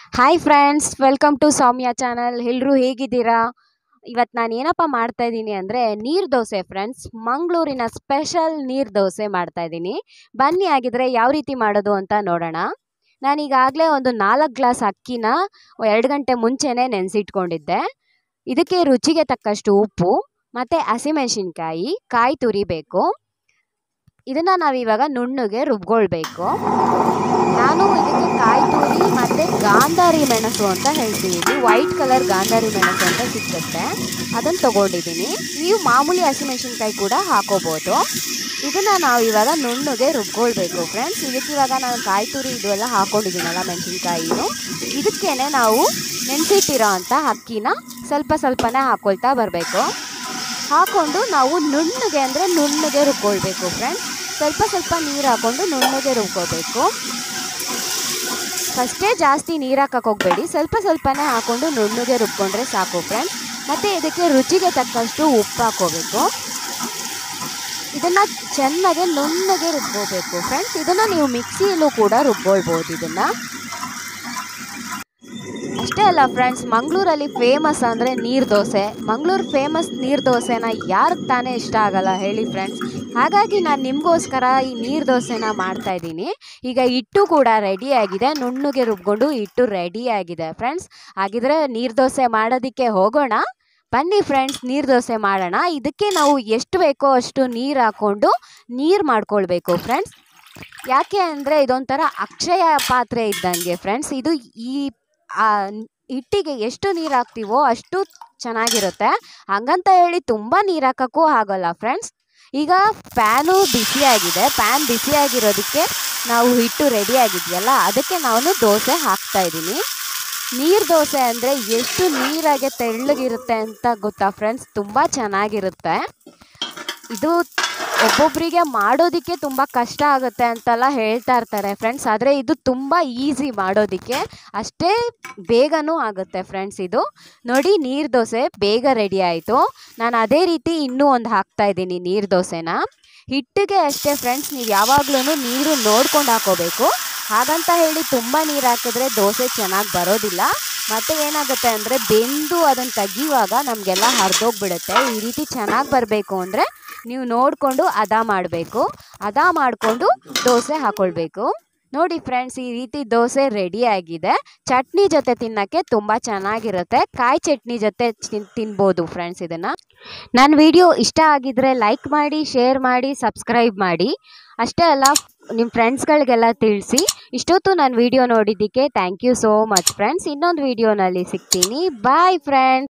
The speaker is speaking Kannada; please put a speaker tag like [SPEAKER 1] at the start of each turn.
[SPEAKER 1] hi friends welcome to Soumya channel ಎಲ್ಲರೂ ಹೇಗಿದ್ದೀರಾ ಇವತ್ತು ನಾನು ಏನಪ್ಪ ಮಾಡ್ತಾ ಇದ್ದೀನಿ ಅಂದರೆ ನೀರು ದೋಸೆ ಫ್ರೆಂಡ್ಸ್ ಮಂಗಳೂರಿನ ಸ್ಪೆಷಲ್ ನೀರು ದೋಸೆ ಮಾಡ್ತಾ ಇದ್ದೀನಿ ಬನ್ನಿ ಆಗಿದ್ರೆ ಯಾವ ರೀತಿ ಮಾಡೋದು ಅಂತ ನೋಡೋಣ ನಾನೀಗಾಗಲೇ ಒಂದು ನಾಲ್ಕು ಗ್ಲಾಸ್ ಅಕ್ಕಿನ ಎರಡು ಗಂಟೆ ಮುಂಚೆನೇ ನೆನೆಸಿಟ್ಕೊಂಡಿದ್ದೆ ಇದಕ್ಕೆ ರುಚಿಗೆ ತಕ್ಕಷ್ಟು ಉಪ್ಪು ಮತ್ತು ಹಸಿಮೆಣಸಿನ್ಕಾಯಿ ಕಾಯಿ ತುರಿಬೇಕು ಇದನ್ನು ನಾವಿವಾಗ ನುಣ್ಣಗೆ ರುಬ್ಕೊಳ್ಬೇಕು ನಾನು ಇದಕ್ಕೆ ಕಾಯಿ ತುರಿ ಮತ್ತು ಗಾಂಧಾರಿ ಮೆಣಸು ಅಂತ ಹೇಳ್ತೀವಿ ಇದು ವೈಟ್ ಕಲರ್ ಗಾಂಧಾರಿ ಮೆಣಸು ಅಂತ ಸಿಕ್ಕುತ್ತೆ ಅದನ್ನು ತೊಗೊಂಡಿದ್ದೀನಿ ನೀವು ಮಾಮೂಲಿ ಹಸಿಮೆಣಸಿನ್ಕಾಯಿ ಕೂಡ ಹಾಕೋಬೋದು ಇದನ್ನು ನಾವು ಇವಾಗ ನುಣ್ಣಗೆ ರುಬ್ಕೊಳ್ಬೇಕು ಫ್ರೆಂಡ್ಸ್ ಇದಕ್ಕೆ ಇವಾಗ ನಾನು ಕಾಯಿ ತುರಿ ಇದೆಲ್ಲ ಹಾಕೊಂಡಿದ್ದೀನಲ್ಲ ಮೆಣಸಿನ್ಕಾಯಿನು ಇದಕ್ಕೇ ನಾವು ನೆನೆಸಿಟ್ಟಿರೋ ಅಂಥ ಅಕ್ಕಿನ ಸ್ವಲ್ಪ ಸ್ವಲ್ಪನೇ ಹಾಕ್ಕೊಳ್ತಾ ಬರಬೇಕು ಹಾಕ್ಕೊಂಡು ನಾವು ನುಣ್ಣಗೆ ಅಂದರೆ ನುಣ್ಣಗೆ ರುಬ್ಕೊಳ್ಬೇಕು ಫ್ರೆಂಡ್ಸ್ ಸ್ವಲ್ಪ ಸ್ವಲ್ಪ ನೀರು ಹಾಕ್ಕೊಂಡು ನುಣ್ಣಗೆ ರುಬ್ಕೋಬೇಕು ಫಸ್ಟೇ ಜಾಸ್ತಿ ನೀರು ಹಾಕಕ್ಕೆ ಹೋಗಬೇಡಿ ಸ್ವಲ್ಪ ಸ್ವಲ್ಪನೇ ಹಾಕ್ಕೊಂಡು ನುಣ್ಣಗೆ ರುಬ್ಕೊಂಡ್ರೆ ಸಾಕು ಫ್ರೆಂಡ್ಸ್ ಮತ್ತು ಇದಕ್ಕೆ ರುಚಿಗೆ ತಕ್ಕಷ್ಟು ಉಪ್ಪು ಹಾಕೋಬೇಕು ಇದನ್ನು ಚೆನ್ನಾಗೆ ನುಣ್ಣಗೆ ರುಬ್ಕೋಬೇಕು ಫ್ರೆಂಡ್ಸ್ ಇದನ್ನು ನೀವು ಮಿಕ್ಸಿಯಲ್ಲೂ ಕೂಡ ರುಬ್ಕೊಳ್ಬೋದು ಇದನ್ನು ಅಷ್ಟೇ ಅಲ್ಲ ಫ್ರೆಂಡ್ಸ್ ಮಂಗಳೂರಲ್ಲಿ ಫೇಮಸ್ ಅಂದರೆ ನೀರು ದೋಸೆ ಮಂಗಳೂರು ಫೇಮಸ್ ನೀರು ದೋಸೆನ ಯಾರಿಗೆ ತಾನೇ ಇಷ್ಟ ಆಗಲ್ಲ ಹೇಳಿ ಫ್ರೆಂಡ್ಸ್ ಹಾಗಾಗಿ ನಾನು ನಿಮಗೋಸ್ಕರ ಈ ನೀರು ದೋಸೆನ ಮಾಡ್ತಾ ಇದ್ದೀನಿ ಈಗ ಹಿಟ್ಟು ಕೂಡ ರೆಡಿಯಾಗಿದೆ ನುಣ್ಣಗೆ ರುಬ್ಕೊಂಡು ಹಿಟ್ಟು ರೆಡಿಯಾಗಿದೆ ಫ್ರೆಂಡ್ಸ್ ಹಾಗಿದ್ರೆ ನೀರು ದೋಸೆ ಮಾಡೋದಕ್ಕೆ ಹೋಗೋಣ ಬನ್ನಿ ಫ್ರೆಂಡ್ಸ್ ನೀರು ದೋಸೆ ಮಾಡೋಣ ಇದಕ್ಕೆ ನಾವು ಎಷ್ಟು ಬೇಕೋ ಅಷ್ಟು ನೀರು ಹಾಕ್ಕೊಂಡು ನೀರು ಮಾಡ್ಕೊಳ್ಬೇಕು ಫ್ರೆಂಡ್ಸ್ ಯಾಕೆ ಅಂದರೆ ಇದೊಂಥರ ಅಕ್ಷಯ ಪಾತ್ರೆ ಇದ್ದಂಗೆ ಫ್ರೆಂಡ್ಸ್ ಇದು ಈ ಹಿಟ್ಟಿಗೆ ಎಷ್ಟು ನೀರು ಹಾಕ್ತೀವೋ ಅಷ್ಟು ಚೆನ್ನಾಗಿರುತ್ತೆ ಹಂಗಂತ ಹೇಳಿ ತುಂಬ ನೀರು ಹಾಕೋಕ್ಕೂ ಆಗೋಲ್ಲ ಫ್ರೆಂಡ್ಸ್ ಈಗ ಪ್ಯಾನು ಬಿಸಿಯಾಗಿದೆ ಪ್ಯಾನ್ ಬಿಸಿಯಾಗಿರೋದಕ್ಕೆ ನಾವು ಹಿಟ್ಟು ರೆಡಿ ಆಗಿದೆಯಲ್ಲ ಅದಕ್ಕೆ ನಾನು ದೋಸೆ ಹಾಕ್ತಾ ಇದ್ದೀನಿ ನೀರು ದೋಸೆ ಅಂದರೆ ಎಷ್ಟು ನೀರಾಗೆ ತೆಳ್ಳಗಿರುತ್ತೆ ಅಂತ ಗೊತ್ತಾ ಫ್ರೆಂಡ್ಸ್ ತುಂಬ ಚೆನ್ನಾಗಿರುತ್ತೆ ಇದು ಒಬ್ಬೊಬ್ಬರಿಗೆ ಮಾಡೋದಕ್ಕೆ ತುಂಬ ಕಷ್ಟ ಆಗುತ್ತೆ ಅಂತೆಲ್ಲ ಹೇಳ್ತಾ ಇರ್ತಾರೆ ಫ್ರೆಂಡ್ಸ್ ಆದರೆ ಇದು ತುಂಬ ಈಸಿ ಮಾಡೋದಕ್ಕೆ ಅಷ್ಟೇ ಬೇಗನೂ ಆಗುತ್ತೆ ಫ್ರೆಂಡ್ಸ್ ಇದು ನೋಡಿ ನೀರು ದೋಸೆ ಬೇಗ ರೆಡಿ ಆಯಿತು ನಾನು ಅದೇ ರೀತಿ ಇನ್ನೂ ಒಂದು ಹಾಕ್ತಾ ಇದ್ದೀನಿ ನೀರು ದೋಸೆನ ಹಿಟ್ಟಿಗೆ ಅಷ್ಟೇ ಫ್ರೆಂಡ್ಸ್ ನೀವು ಯಾವಾಗ್ಲೂ ನೀರು ನೋಡ್ಕೊಂಡು ಹಾಕೋಬೇಕು ಹಾಗಂತ ಹೇಳಿ ತುಂಬ ನೀರು ಹಾಕಿದ್ರೆ ದೋಸೆ ಚೆನ್ನಾಗಿ ಬರೋದಿಲ್ಲ ಮತ್ತು ಏನಾಗುತ್ತೆ ಅಂದರೆ ಬೆಂದು ಅದನ್ನು ತೆಗಿಯುವಾಗ ನಮಗೆಲ್ಲ ಹರಿದೋಗ್ಬಿಡುತ್ತೆ ಈ ರೀತಿ ಚೆನ್ನಾಗಿ ಬರಬೇಕು ಅಂದರೆ ನೀವು ನೋಡಿಕೊಂಡು ಹದ ಮಾಡಬೇಕು ಹದ ಮಾಡಿಕೊಂಡು ದೋಸೆ ಹಾಕ್ಕೊಳ್ಬೇಕು ನೋಡಿ ಫ್ರೆಂಡ್ಸ್ ಈ ರೀತಿ ದೋಸೆ ರೆಡಿ ಆಗಿದೆ ಚಟ್ನಿ ಜೊತೆ ತಿನ್ನೋಕ್ಕೆ ತುಂಬ ಚೆನ್ನಾಗಿರುತ್ತೆ ಕಾಯಿ ಚಟ್ನಿ ಜೊತೆ ತಿನ್ ತಿನ್ಬೋದು ಫ್ರೆಂಡ್ಸ್ ಇದನ್ನು ನನ್ನ ವಿಡಿಯೋ ಇಷ್ಟ ಆಗಿದ್ರೆ ಲೈಕ್ ಮಾಡಿ ಶೇರ್ ಮಾಡಿ ಸಬ್ಸ್ಕ್ರೈಬ್ ಮಾಡಿ ಅಷ್ಟೇ ಅಲ್ಲ ನಿಮ್ಮ ಫ್ರೆಂಡ್ಸ್ಗಳಿಗೆಲ್ಲ ತಿಳಿಸಿ ಇಷ್ಟೊತ್ತು ನನ್ನ ವಿಡಿಯೋ ನೋಡಿದ್ದಕ್ಕೆ thank you so much friends ಇನ್ನೊಂದು ವಿಡಿಯೋನಲ್ಲಿ ಸಿಗ್ತೀನಿ ಬಾಯ್ ಫ್ರೆಂಡ್ಸ್